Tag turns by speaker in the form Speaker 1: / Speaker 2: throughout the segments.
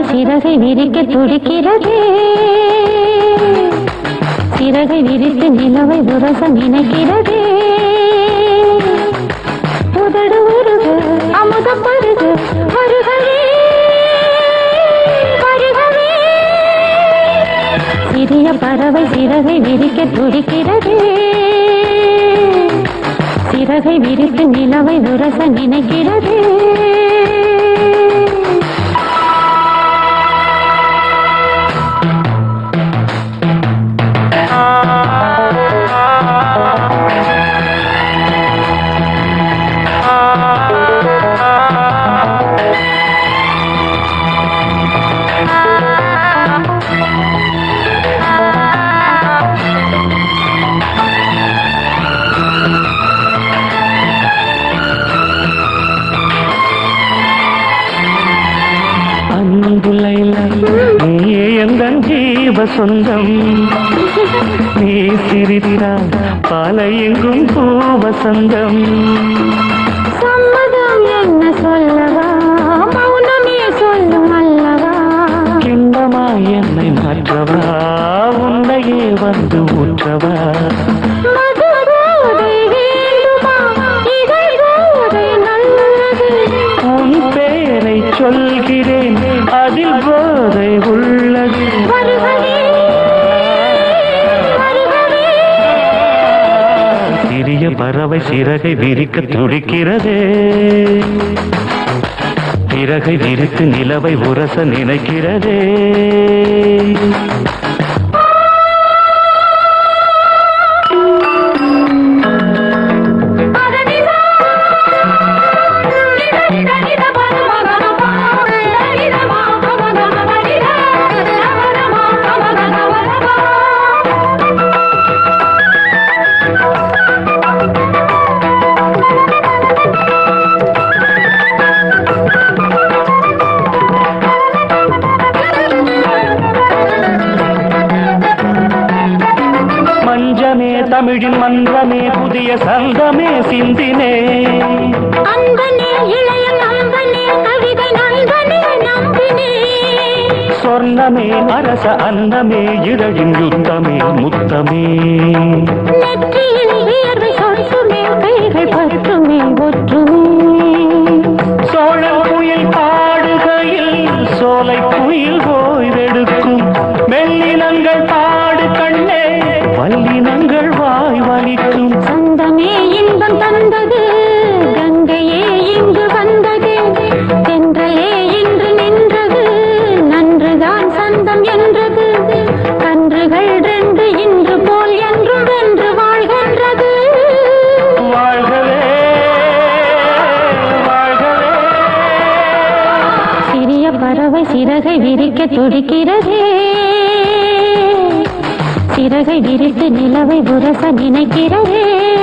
Speaker 1: சிறகை விரிக்க துடிக்கிறது சிறகை விரித்து நிலவை உரச நினைக்கிறது உதடு உருக அமுத பருக வருகவே வருகவே சிறிய பறவை சிறகை விரிக்க துடிக்கிறது சிறகை விரித்து நிலவை உரச நினைக்கிறது
Speaker 2: அன்புலைல நீ எந்தன் ஜீவ சொந்தம் நீ சிரித்தால் பாலை எங்கும் பூவசந்தம்
Speaker 1: சம்மதம் என்ன சொல்லவா மௌனமே சொல்லும் அல்லவா
Speaker 2: கிண்டமா என்னை மாற்றவா உன்னையே வந்து ஊற்றவா
Speaker 1: மதுரோதை வேண்டுமா இதழ் போதை நல்லது
Speaker 2: உன் பேரை சொல்கிறேன் அதில் போதை உள்ளது
Speaker 1: வருகவே வருகவே
Speaker 2: சிறிய பறவை சிறகை விரிக்க துடிக்கிறதே சிறகை விரித்து நிலவை உரச நினைக்கிறதே மஞ்சமே தமிழின் மன்றமே புதிய சங்கமே சிந்தினே
Speaker 1: அன்பனே இளைய நண்பனே கவிதை நண்பனே நம்பினே
Speaker 2: சொர்ணமே அரச அன்னமே இதழின் யுத்தமே முத்தமே
Speaker 1: நெற்றியில் வியர்வை சொட்டுமே கைகள் பற்றுமே ஒற்றுமே
Speaker 2: சோழ குயில் பாடுகையில் சோலை குயில் ஓய்வெடுக்கும் மெல்லினங்கள் பாடு கண்ணே வல்லினங்கள் வாய் வலிக்கும்
Speaker 1: சந்தமே இன்பம் தந்தது கங்கையே இங்கு வந்தது தென்றலே இன்று நின்றது நன்றுதான் சந்தம் என்றது கன்றுகள் ரெண்டு இன்று போல் என்றும் வென்று வாழ்கின்றது
Speaker 2: வாழ்கவே வாழ்கவே
Speaker 1: சிறிய பறவை சிறகை விரிக்க துடிக்கிறதே சிறகை விரித்து நிலவை உரச நினைக்கிறதே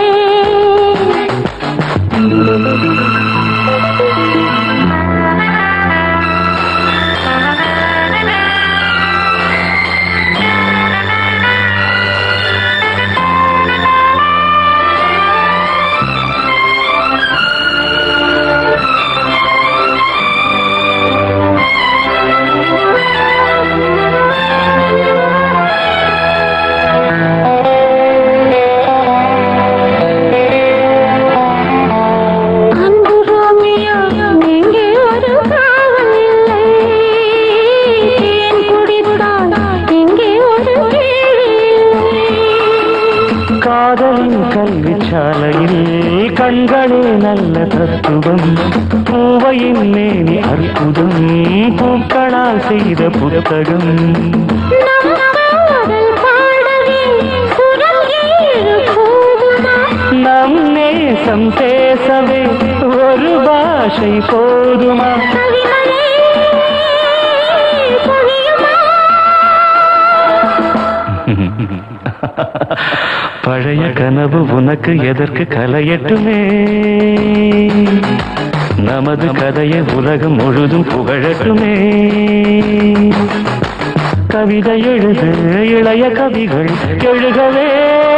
Speaker 1: அன்பு ரோமியோ எங்கே ஒரு காவல் இல்லை தேன் குடித்தால் எங்கே ஒரு கேள்வி இல்லை
Speaker 2: காதலின் கல்வி சாலையில் கண்களே நல்ல தத்துவம் பூவையின் மேனி அற்புதம் பூக்களால் செய்த புத்தகம்
Speaker 1: நம் காதல் பாடவே சுரம் ஏழு போதுமா
Speaker 2: நம் நேசம் பேசவே ஒரு பாஷை போதுமா
Speaker 1: கவிமலே பொழியுமா
Speaker 2: பழைய கனவு உனக்கு எதற்கு கலையட்டுமே நமது கதையை உலகம் முழுதும் புகழட்டுமே கவிதை எழுது இளைய கவிகள் எழுகவே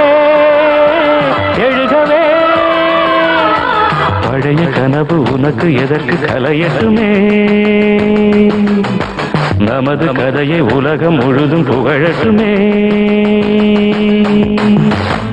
Speaker 2: எழுகவே பழைய கனவு உனக்கு எதற்கு கலையட்டுமே நமது கதையை உலகம் முழுதும் புகழட்டுமே